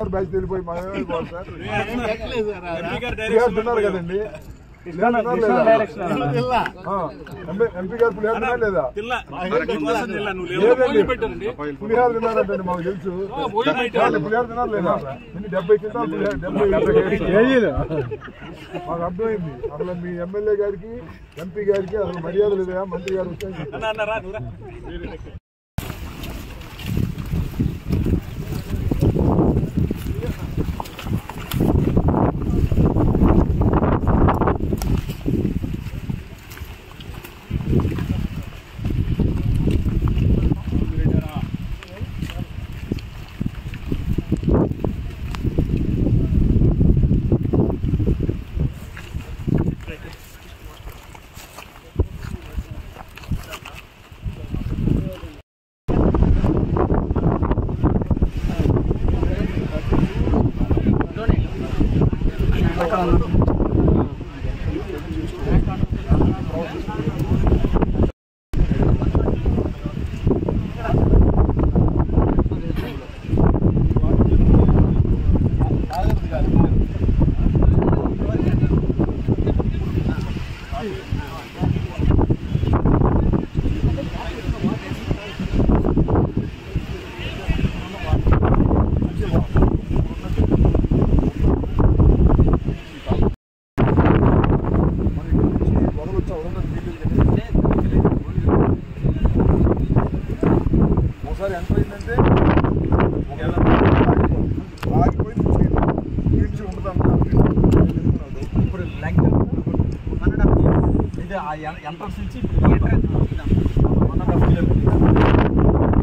Batch వెళ్ళిపోయి మా ఏమైనా పోవాలి సార్ ఎంపీ గారు పులిహార తిన్నారు కదండి పులిహార తిన్నారా లేదా? ఆ, ఎంపీ ఎంపీ గారు పులిహార తిన్నారా లేదా తిల్లా నీకోసం తిల్లా నువ్వు లేవు లేదండి పులిహార తిన్నారంటే మాకు తెలుసు వాళ్ళు పులిహార తిన్నారు లేదా ఎన్ని డెబ్బై క్వింటాలు పులిహార డెబ్బై కేజీలు మాకు అర్థమైంది అసలు మీ ఎమ్మెల్యే గారికి ఎంపీ గారికి అసలు మర్యాద లేదా మంత్రి గారు వచ్చాయని చెప్పారు. అన్న అన్న రా నువ్వు రా ఒకసారి ఎంత అయిందంటే ఆగిపోయింది నుంచి ఉంటుంది ఇప్పుడు length one and half kilometre ఇది ఆ ఎంట్రన్స్ నుంచి one and half kilometre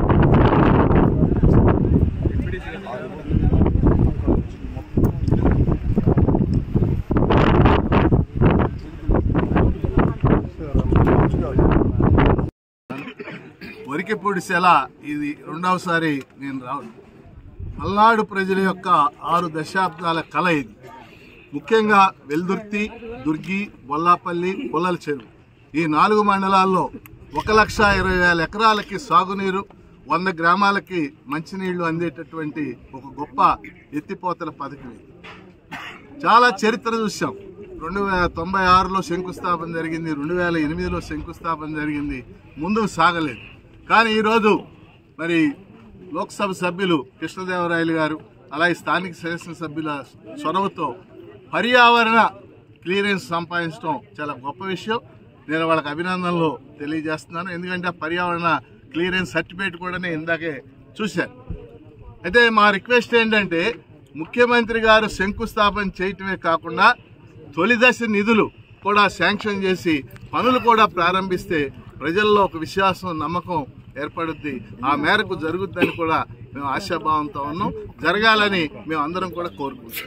Varikapudisela ఇది రెండవసారి నేను రావడం పల్నాడు ప్రజల యొక్క ఆరు దశాబ్దాల కళ ఇది ముఖ్యంగా వెల్దుర్తి దుర్గి బొల్లాపల్లి పొల్లల చెరువు ఈ నాలుగు మండలాల్లో ఒక లక్ష ఇరవై వేల ఎకరాలకి సాగునీరు వంద గ్రామాలకి మంచినీళ్లు అందేటటువంటి ఒక గొప్ప ఎత్తిపోతల పథకం ఇది చాలా చరిత్ర చూసాం రెండు వేల తొంభై ఆరులో శంకుస్థాపన జరిగింది రెండు వేల ఎనిమిదిలో శంకుస్థాపన జరిగింది ముందుకు సాగలేదు కానీ ఈరోజు మరి లోక్సభ సభ్యులు కృష్ణదేవరాయలు గారు అలాగే స్థానిక శాసనసభ్యుల చొరవతో పర్యావరణ క్లియరెన్స్ సంపాదించడం చాలా గొప్ప విషయం నేను వాళ్ళకి అభినందనలు తెలియజేస్తున్నాను ఎందుకంటే ఆ పర్యావరణ క్లియరెన్స్ సర్టిఫికేట్ కూడా నేను ఇందాకే చూశాను అయితే మా రిక్వెస్ట్ ఏంటంటే ముఖ్యమంత్రి గారు శంకుస్థాపన చేయటమే కాకుండా తొలి దశ నిధులు కూడా శాంక్షన్ చేసి పనులు కూడా ప్రారంభిస్తే ప్రజల్లో ఒక విశ్వాసం నమ్మకం ఏర్పడుద్ది ఆ మేరకు జరుగుద్దని కూడా మేము ఆశాభావంతో ఉన్నాం జరగాలని మేము అందరం కూడా కోరుకుంటాం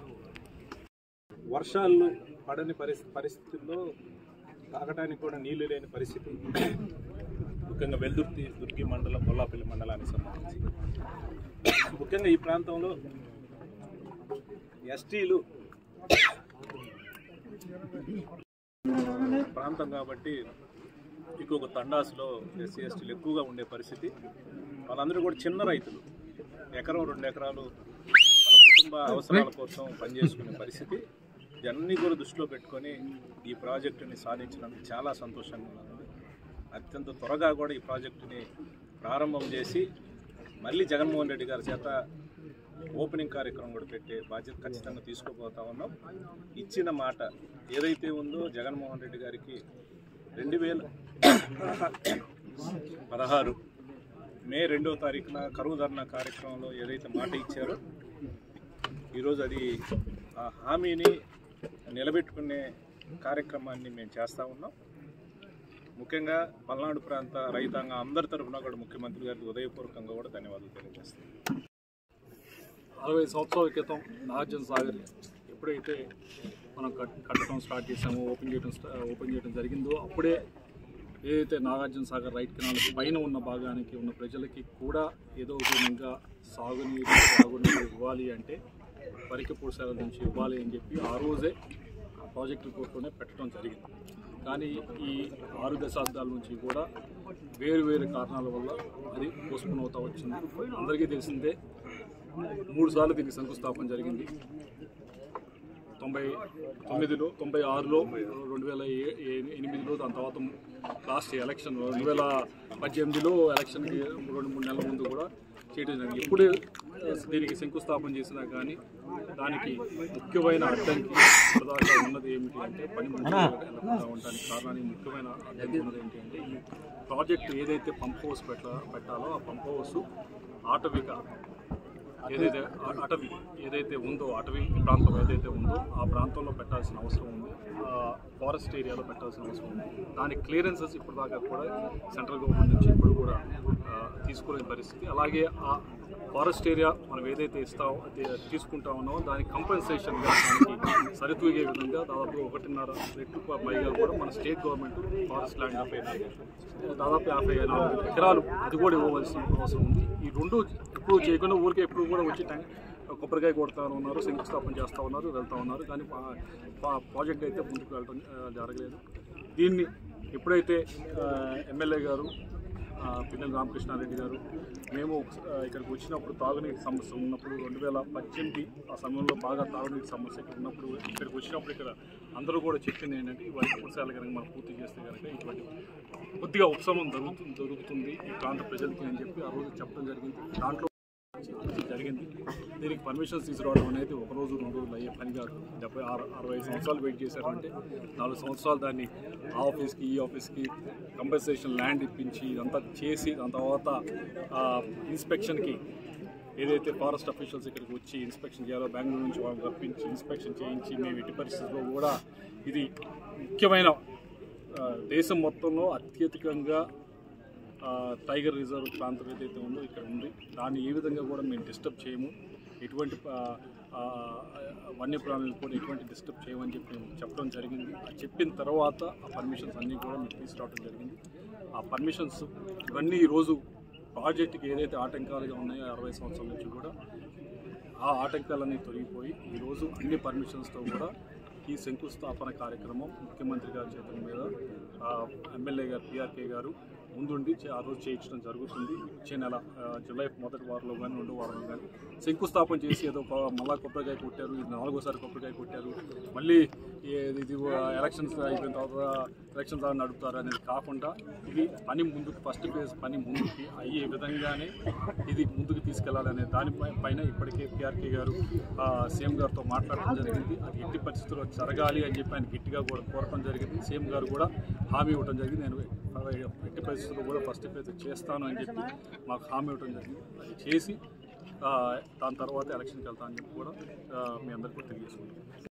వర్షాలు పడని పరిస్థితి పరిస్థితుల్లో తాగడానికి కూడా నీళ్లు లేని పరిస్థితి ముఖ్యంగా వెల్దుర్తి దుర్గి మండలం బొల్లాపల్లి మండలానికి సంబంధించి ముఖ్యంగా ఈ ప్రాంతంలో ఎస్టీలు ప్రాంతం కాబట్టి ఎక్కువ తండాసులో ఎస్సీ ఎస్టీలు ఎక్కువగా ఉండే పరిస్థితి వాళ్ళందరూ కూడా చిన్న రైతులు ఎకరం రెండు ఎకరాలు వాళ్ళ కుటుంబ అవసరాల కోసం పనిచేసుకునే పరిస్థితి ఇవన్నీ కూడా దృష్టిలో పెట్టుకొని ఈ ప్రాజెక్టుని సాధించినందుకు చాలా సంతోషంగా ఉన్నది అత్యంత త్వరగా కూడా ఈ ప్రాజెక్టుని ప్రారంభం చేసి మళ్ళీ జగన్మోహన్ రెడ్డి గారి చేత ఓపెనింగ్ కార్యక్రమం కూడా పెట్టే బాధ్యత ఖచ్చితంగా తీసుకోబోతా ఉన్నాం ఇచ్చిన మాట ఏదైతే ఉందో జగన్మోహన్ రెడ్డి గారికి రెండు వేల పదహారు మే రెండో తారీఖున కరువు ధర్నా కార్యక్రమంలో ఏదైతే మాట ఇచ్చారో ఈరోజు అది ఆ హామీని నిలబెట్టుకునే కార్యక్రమాన్ని మేము చేస్తూ ఉన్నాం ముఖ్యంగా పల్నాడు ప్రాంత రైతాంగం అందరి తరఫున కూడా ముఖ్యమంత్రి గారికి ఉదయపూర్వకంగా కూడా ధన్యవాదాలు తెలియజేస్తాం అరవై సంవత్సరాల క్రితం నాగార్జున సాగర్ ఎప్పుడైతే మనం కట్ కట్టడం స్టార్ట్ చేసామో ఓపెన్ చేయడం స్టా- ఓపెన్ చేయడం జరిగిందో అప్పుడే ఏదైతే నాగార్జున సాగర్ రైట్ కెనాల్ పైన ఉన్న భాగానికి ఉన్న ప్రజలకి కూడా ఏదో ఒక విధంగా సాగునీరు సాగునీరు ఇవ్వాలి అంటే వరికి పూసాల నుంచి ఇవ్వాలి అని చెప్పి ఆ రోజే ఆ ప్రాజెక్టు కోర్టులోనే పెట్టడం జరిగింది కానీ ఈ ఆరు దశాబ్దాల నుంచి కూడా వేరు వేరు కారణాల వల్ల అది పోస్ట్పోన్ అవుతా వచ్చింది అందరికీ తెలిసిందే మూడు సార్లు దీనికి శంకుస్థాపన జరిగింది తొంభై తొమ్మిదిలో తొంభై ఆరులో రెండు వేల ఏ- ఏ- ఎనిమిదిలో దాని తర్వాత లాస్ట్ ఎలక్షన్ రెండు వేల పద్దెనిమిదిలో ఎలక్షన్కి రెండు మూడు నెలల ముందు కూడా చేయడం జరిగింది ఎప్పుడు ఆ, దీనికి శంకుస్థాపన చేసినా కానీ దానికి ముఖ్యమైన అడ్డంకి ఇప్పటిదాకా ఉన్నది ఏమిటి అంటే పని ముందుకు వెళ్ళకుండా ఉండడానికి కారణానికి ముఖ్యమైన అడ్డంకి ఉన్నది ఏంటి అంటే ఈ ప్రాజెక్ట్ ఏదైతే పంప్ హౌస్ పెట్ట పెట్టాలో ఆ పంప్ హౌస్ ఆటవిక ఏదైతే అ- అటవీ ఏదైతే ఉందో అటవీ ప్రాంతం ఏదైతే ఉందో ఆ ప్రాంతంలో పెట్టాల్సిన అవసరం ఉంది ఫారెస్ట్ ఏరియాలో పెట్టాల్సిన అవసరం ఉంది దాని క్లియరెన్సెస్ ఇప్పటిదాకా కూడా సెంట్రల్ గవర్నమెంట్ నుంచి ఇప్పుడు కూడా ఆ, తీసుకునే పరిస్థితి అలాగే ఆ ఫారెస్ట్ ఏరియా మనం ఏదైతే ఇస్తాం తీసుకుంటా ఉన్నామో దానికి కంపెన్సేషన్గా దానికి సరితూగే విధంగా దాదాపు ఒకటిన్నర రెట్లు పైగా కూడా మన state government forest land of దాదాపు యాభై నాలుగు ఎకరాలు అది కూడా ఇవ్వవలసిన అవసరం ఉంది ఈ రెండు ఎప్పుడు చేయకుండా ఊరికే ఎప్పుడు కూడా వచ్చి ట్యాంక్ కొబ్బరికాయ కొడతా ఉన్నారు శంకుస్థాపన చేస్తూ ఉన్నారు వెళ్తూ ఉన్నారు కానీ పా- పా- ప్రాజెక్ట్ అయితే ముందుకు వెళ్ళడం ఆ, జరగలేదు దీన్ని ఎప్పుడైతే ఆ, ఎమ్మెల్యే గారు ఆ, పిన్నెల రామకృష్ణారెడ్డి గారు మేము ఆ, ఇక్కడికి వచ్చినప్పుడు తాగునీటి సమస్య ఉన్నప్పుడు రెండు వేల పద్దెనిమిది ఆ సమయంలో బాగా తాగునీటి సమస్య ఇక్కడ ఉన్నప్పుడు ఇక్కడికి వచ్చినప్పుడు ఇక్కడ అందరూ కూడా చెప్పింది ఏంటంటే ఈ వైద్య పురుషాలు కనుక మనం పూర్తి చేస్తే కనుక ఇటువంటి కొద్దిగా ఉపశమనం దొరుకుతుంది దొరుకుతుంది ఈ ప్రాంత ప్రజలకి అని చెప్పి ఆ రోజు చెప్పడం జరిగింది దాంట్లో జరిగింది దీనికి పర్మిషన్స్ తీసుకురావడం అనేది ఒక రోజు రెండు రోజులు అయ్యే పని కాదు డెబ్బై ఆరు అరవై సంవత్సరాలు వెయిట్ చేశారంటే నాలుగు సంవత్సరాలు దాన్ని ఆ ఆఫీస్కి ఈ ఆఫీస్కి కంపెన్సేషన్ ల్యాండ్ ఇప్పించి ఇదంతా చేసి దాని తర్వాత ఆ, ఇన్స్పెక్షన్కి ఏదైతే ఫారెస్ట్ అఫీషియల్స్ ఇక్కడికి వచ్చి ఇన్స్పెక్షన్ చేయాలో బెంగళూరు నుంచి వాళ్ళని రప్పించి ఇన్స్పెక్షన్ చేయించి మేము ఎట్టి పరిస్థితుల్లో కూడా ఇది ముఖ్యమైన ఆ, దేశం మొత్తంలో అత్యధికంగా ఆ, టైగర్ రిజర్వ్ ప్రాంతం ఏదైతే ఉందో ఇక్కడ ఉంది దాన్ని ఏ విధంగా కూడా మేము డిస్టర్బ్ చేయము ఎటువంటి ఆ, ఆ, వన్యప్రాణులను కూడా ఎటువంటి డిస్టర్బ్ చేయమని చెప్పి మేము చెప్పడం జరిగింది ఆ చెప్పిన తర్వాత ఆ పర్మిషన్స్ అన్నీ కూడా మేము తీసుకురావడం జరిగింది ఆ పర్మిషన్స్ ఇవన్నీ ఈరోజు ప్రాజెక్టుకి ఏదైతే ఆటంకాలుగా ఉన్నాయో అరవై సంవత్సరాల నుంచి కూడా ఆ ఆటంకాలన్నీ తొలగిపోయి ఈరోజు అన్ని పర్మిషన్స్తో కూడా ఈ శంకుస్థాపన కార్యక్రమం ముఖ్యమంత్రి గారి చేతుల మీద ఆ, ఎమ్మెల్యే గారు పిఆర్కే గారు ముందుండి చే- ఆ రోజు చేయించడం జరుగుతుంది వచ్చే నెల ఆ, జూలై మొదటి వారంలో కానీ రెండో వారంలో కానీ శంకుస్థాపన చేసి ఏదో కొ- మళ్ళా కొబ్బరికాయ కొట్టారు ఇది నాలుగోసారి కొబ్బరికాయ కొట్టారు మళ్ళీ ఏ- ఇది ఎలక్షన్స్ అయిపోయిన తర్వాత ఎలక్షన్స్ అని నడుపుతారు అనేది కాకుండా ఇది పని ముందుకు ఫస్ట్ ఫేజ్ పని ముందుకి అయ్యే విధంగానే ఇది ముందుకు తీసుకెళ్లాలనే దానిపై పైన ఇప్పటికే పిఆర్కే గారు ఆ, సీఎం గారితో మాట్లాడటం జరిగింది అది ఎట్టి పరిస్థితుల్లో జరగాలి అని చెప్పి ఆయన గట్టిగా కూడా కోరటం జరిగింది సీఎం గారు కూడా హామీ ఇవ్వడం జరిగింది నేను ఎట్టి పరిస్థితుల్లో కూడా ఫస్ట్ ఫేజ్ చేస్తాను అని చెప్పి మాకు హామీ ఇవ్వడం జరిగింది అది చేసి ఆ, దాని తర్వాత ఎలక్షన్కి వెళ్తానని చెప్పి కూడా ఆ, మీ అందరికీ కూడా తెలియజేసుకుంటాం